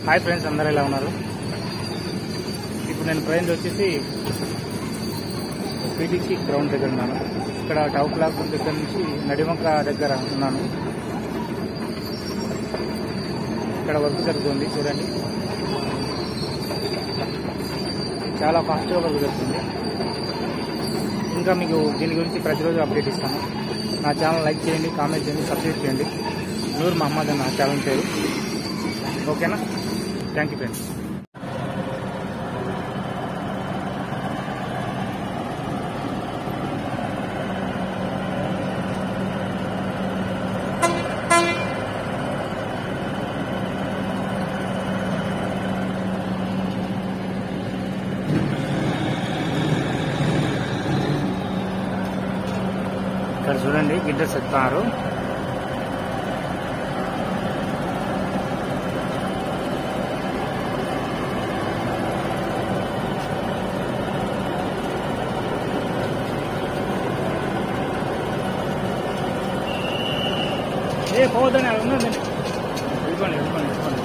Hi friends అందరూ ఎలా ఉన్నారు ఇప్పుడు నేను ప్రజెంట్ వచ్చేసి పీటీసీ గ్రౌండ్ దగ్గర ఉన్నాను ఇక్కడ టౌ క్లాక్ దగ్గర నుంచి నడివంక దగ్గర ఉన్నాను ఇక్కడ వర్క్ జరుగుతుంది చూడండి చాలా ఫాస్ట్గా వర్క్ జరుగుతుంది ఇంకా మీకు దీని గురించి ప్రతిరోజు అప్డేట్ ఇస్తాను నా ఛానల్ లైక్ చేయండి కామెంట్ చేయండి సబ్స్క్రైబ్ చేయండి నూర్ మహమ్మద్ అని నా ఛానల్ పేరు ఓకేనా థ్యాంక్ యూ ఫ్రెండ్స్ ఇక్కడ చూడండి గిడ్డర్స్ ఎత్తున్నారు ఏ పోవద్దని అది ఉందండి వెళ్ళిపోండి వెళ్ళిపోండి వెళ్ళిపోండి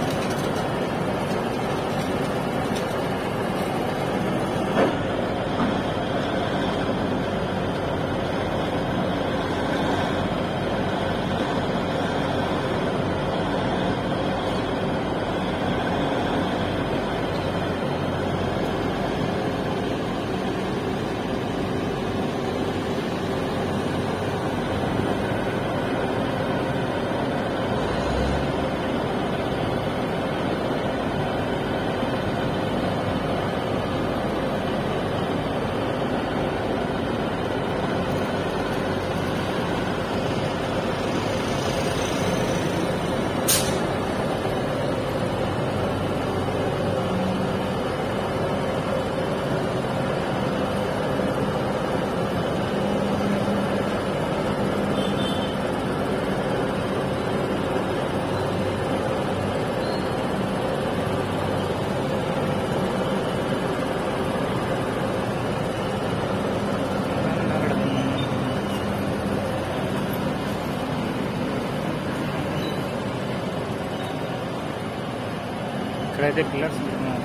ఇక్కడైతే పిల్లర్స్ ఉంటున్నారు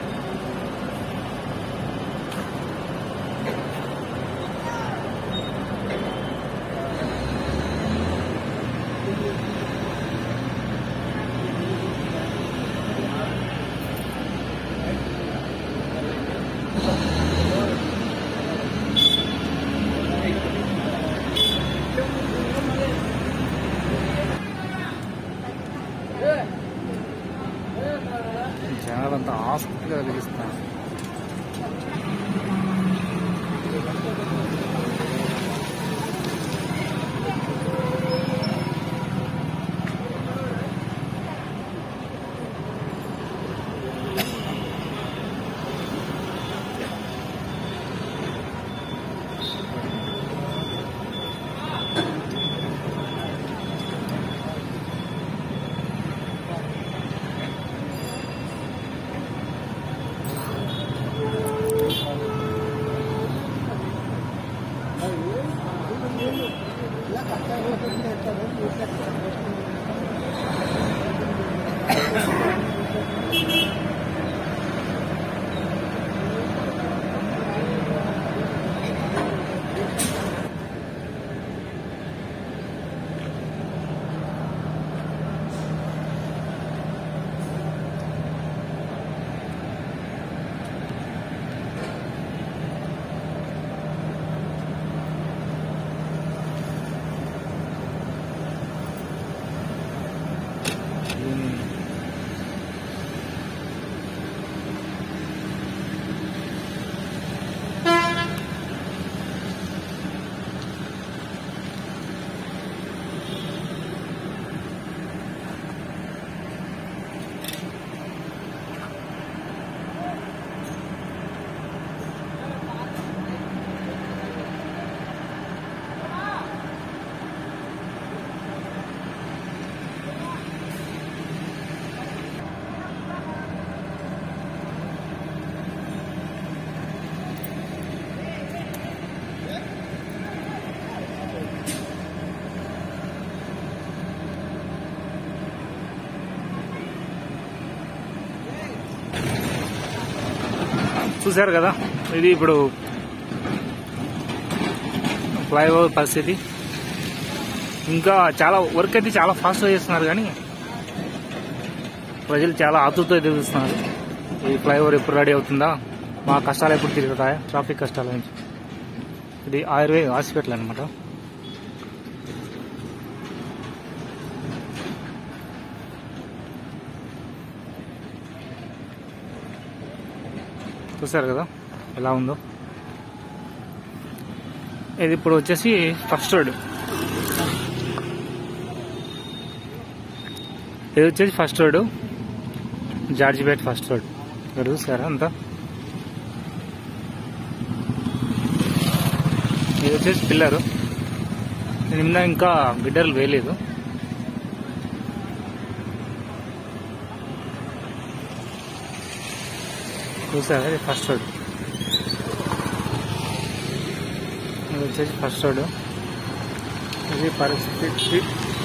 జనాలంతా ఆసక్తిగా వెలిగిస్తున్నారు చూశారు కదా ఇది ఇప్పుడు ఫ్లైఓవర్ పరిస్థితి ఇంకా చాలా వర్క్ అయితే చాలా ఫాస్ట్గా చేస్తున్నారు కానీ ప్రజలు చాలా ఆతృత ఎదురుస్తున్నారు ఈ ఫ్లైఓవర్ ఎప్పుడు రెడీ అవుతుందా మా కష్టాలు ఎప్పుడు తిరుగుతాయా ట్రాఫిక్ కష్టాల నుంచి ఇది ఆయుర్వేద హాస్పిటల్ అనమాట చూసారు కదా ఎలా ఉందో ఇది ఇప్పుడు వచ్చేసి ఫస్ట్ రోడ్ ఇది వచ్చేసి first road Georgepet first road ఇక్కడ చూసారా అంతా ఇది వచ్చేసి పిల్లరు నిన్న ఇంకా గిడ్డర్లు వేయలేదు చూసారా ఇది ఫస్ట్ రోడ్ ఇది వచ్చేసి ఫస్ట్ రోడ్ ఇది పరిస్థితి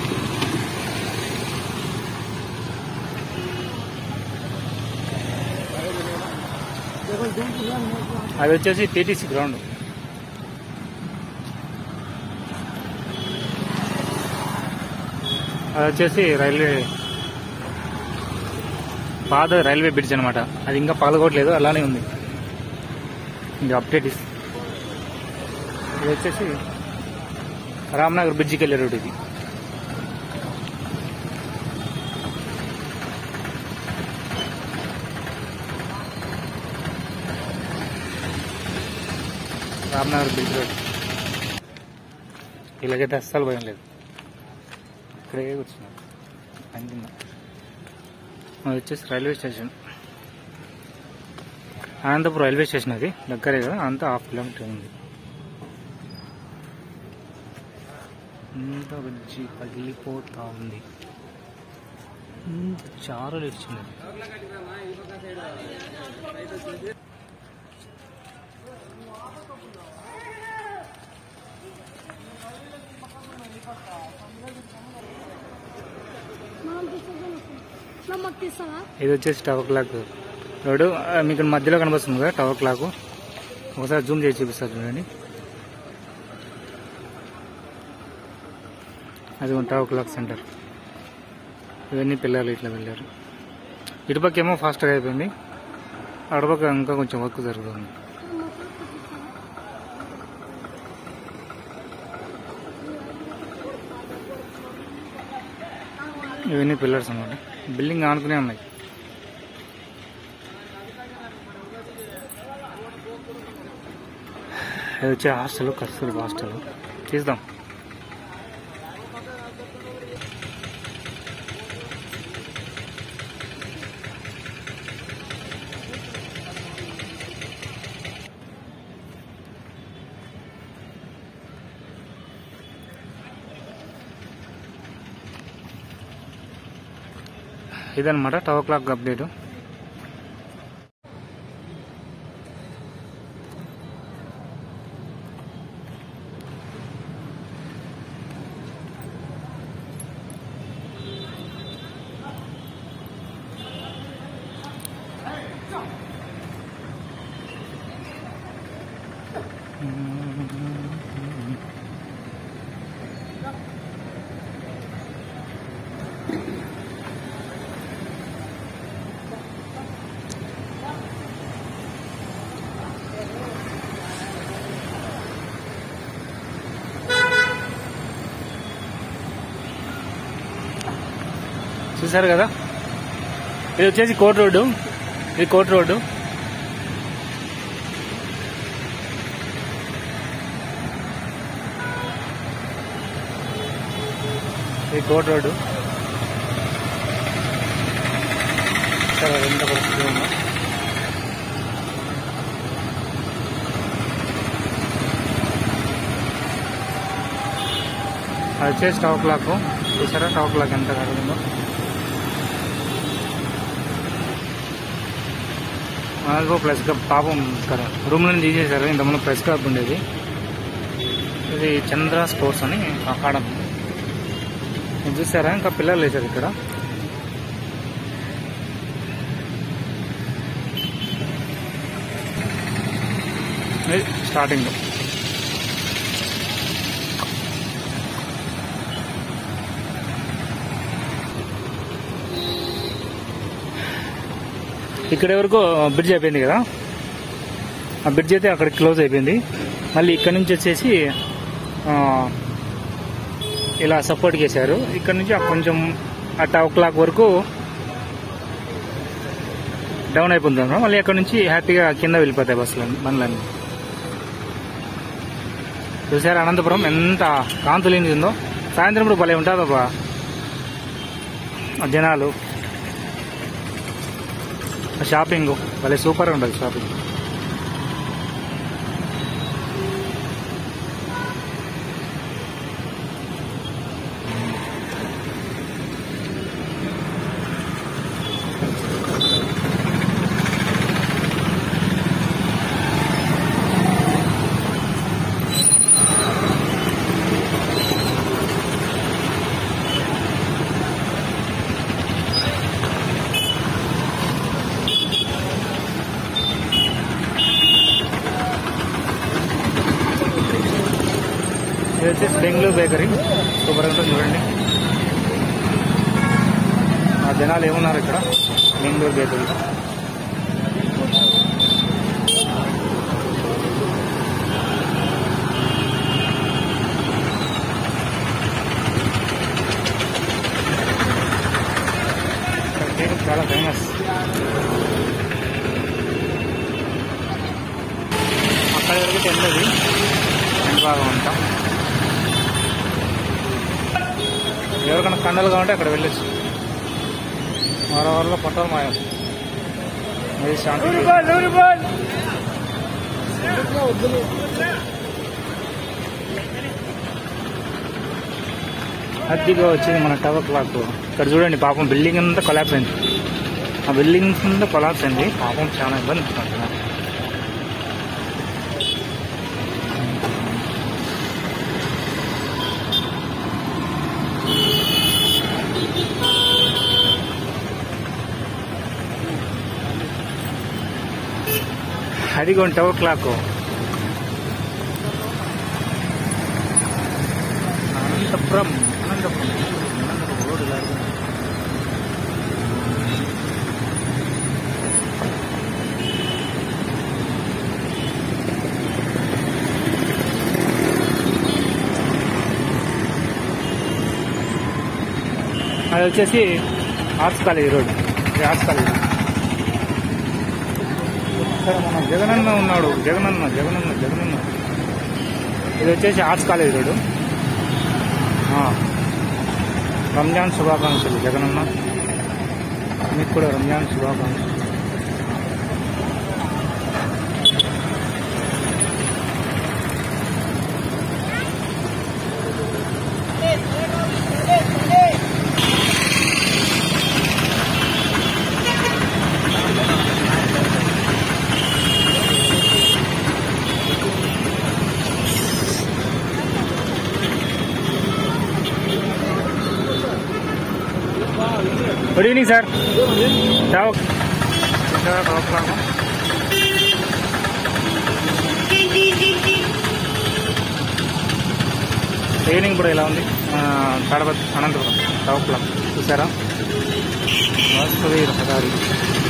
అది వచ్చేసి టీటీసీ గ్రౌండ్ అది వచ్చేసి రైల్వే పాత రైల్వే బ్రిడ్జ్ అనమాట అది ఇంకా పగలగొట్టలేదు అలానే ఉంది ఇంకా అప్డేట్ ఇస్ ఇది వచ్చేసి రామ్నగర్ బ్రిడ్జికి వెళ్ళే రూట్ ఇది రామ్నగర్ బ్రిడ్జ్ రోడ్ ఇలాగైతే అస్సలు భయం లేదు ఇక్కడే కూర్చున్నాం అందిందా అది వచ్చేసి railway station Anantapur railway station అది దగ్గరే కదా అంతా హాఫ్ కిలోమీటర్ ఉంది ఇంత బ్రిడ్జి పగిలిపోతా ఉంది ఇంత చారలు ఇచ్చింది మాకు తీస్తావా ఇది వచ్చేసి టవర్ క్లాక్ రోడ్డు ఆ, మీకు మధ్యలో కనిపిస్తుంది కదా టవర్ క్లాక్ ఒకసారి జూమ్ చేసి చూపిస్తారు చూడండి అది టవర్ క్లాక్ సెంటర్ ఇవన్నీ పిల్లలు ఇట్లా వెళ్ళారు ఇటుపక్క ఏమో ఫాస్ట్గా అయిపోయింది అటుపక్క ఇంకా కొంచెం వర్క్ జరుగుతుంది ఇవన్నీ పిల్లర్స్ అన్నమాట బిల్డింగ్ ఆనుకునే ఉన్నాయి ఇది వచ్చే హాస్టల్ కస్తూరి హాస్టల్ తీద్దాం ఇదనమాట టవర్ క్లాక్ అప్డేట్ చూసారు కదా ఇది వచ్చేసి కోట్ రోడ్డు ఇది కోట్ రోడ్డు ఇది కోట్ రోడ్డు సరే ఎంత పరిస్థితి ఉందో అది వచ్చేసి టవ్ క్లాక్ చూసారా టవ్ క్లాక్ ఎంత కడుగుందో మనకు ప్లస్ కప్ పాపం ఇక్కడ రూమ్ నుంచి తీసేశారు ఇంతకుముందు ప్రెస్ క్లబ్ ఉండేది ఇది చంద్ర స్పోర్ట్స్ అని అకాడమీ ఇది చూసారా ఇంకా పిల్లలు వేశారు ఇక్కడ ఇది స్టార్టింగ్ ఇక్కడ వరకు బ్రిడ్జ్ అయిపోయింది కదా ఆ బ్రిడ్జ్ అయితే అక్కడ క్లోజ్ అయిపోయింది మళ్ళీ ఇక్కడ నుంచి వచ్చేసి ఆ, ఇలా సపోర్ట్ చేశారు ఇక్కడ నుంచి ఆ కొంచెం ఆ టవ్ క్లాక్ వరకు డౌన్ అయిపోతుంది మళ్ళీ అక్కడ నుంచి హ్యాపీగా కింద వెళ్ళిపోతాయి బస్సులు బండ్లన్నీ చూసారు అనంతపురం ఎంత కాంతులేని ఉందో సాయంత్రం ఇప్పుడు భలే ఉంటుంది అబ్బా ఆ జనాలు ఆ షాపింగ్ భలే సూపర్ ఉంటుంది షాపింగ్ ఇది వచ్చేసి బెంగళూరు బేకరీ సూపర్ ఉంటుంది చూడండి ఆ జనాలు ఏమున్నారు ఇక్కడ బెంగళూరు బేకరీ ఇక్కడ కేక్ చాలా ఫేమస్ అక్కడ వరకు తెలియదు ఎండ్ భాగం అంతా ఎవరికైనా కండలు కావాలంటే అక్కడ వెళ్ళొచ్చు మరో వల్ల పట్టాలు మాయం ఇది శాంతి అద్దెగా వచ్చింది మన టవర్ క్లాక్ ఇక్కడ చూడండి పాపం బిల్డింగ్ అంతా కొలాప్స్ అయింది ఆ బిల్డింగ్స్ అంతా కొలాప్స్ అయింది పాపం చాలా ఇబ్బంది పడుతున్నారు అదిగోండి tower clock Anantapur Anantapur Anantapur road ఇలా ఉంది. అది వచ్చేసి ఆర్ట్స్ కాలేజ్ రోడ్ ఇది ఆర్ట్స్ కాలేజ్ ఇక్కడ మన జగనన్న ఉన్నాడు జగనన్న జగనన్న జగనన్న ఇది వచ్చేసి ఆర్ట్స్ కాలేజ్ రోడ్డు ఆ. రంజాన్ శుభాకాంక్షలు జగనన్న మీకు కూడా రంజాన్ శుభాకాంక్షలు గుడ్ ఈవినింగ్ సార్ రావు ఈవినింగ్ కూడా ఇలా ఉంది కడప అనంతపురం టవర్ క్లాక్ చూసారా వాస్తవి రహదారి